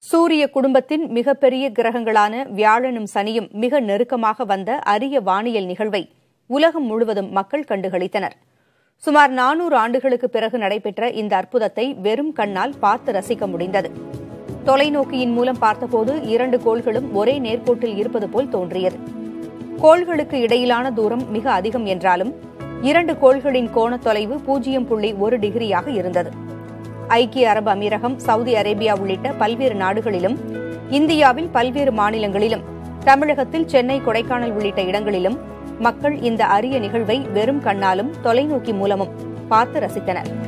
சூரிய குடும்பத்தின் மிகப்பெரிய கிரகங்களான வியாழனும் சனியும் மிக நெருக்கமாக வந்த அரிய வானியல் நிகழ்வை உலகம் முழுவதும் மக்கள் கண்டுகளித்தனர் சுமார் நானூறு ஆண்டுகளுக்கு பிறகு நடைபெற்ற இந்த அற்புதத்தை வெறும் கண்ணால் பார்த்து ரசிக்க முடிந்தது தொலைநோக்கியின் மூலம் பார்த்தபோது இரண்டு கோள்களும் ஒரே நேர்கோட்டில் இருப்பது போல் தோன்றியது கோள்களுக்கு இடையிலான தூரம் மிக அதிகம் என்றாலும் இரண்டு கோள்களின் கோண தொலைவு பூஜ்ஜியம் புள்ளி ஒரு டிகிரியாக இருந்தது ஐக்கிய அரபு அமீரகம் சவுதி அரேபியா உள்ளிட்ட பல்வேறு நாடுகளிலும் இந்தியாவில் பல்வேறு மாநிலங்களிலும் தமிழகத்தில் சென்னை கொடைக்கானல் உள்ளிட்ட இடங்களிலும் மக்கள் இந்த அரிய நிகழ்வை வெறும் கண்ணாலும் தொலைநோக்கி மூலமும் பார்த்து ரசித்தனர்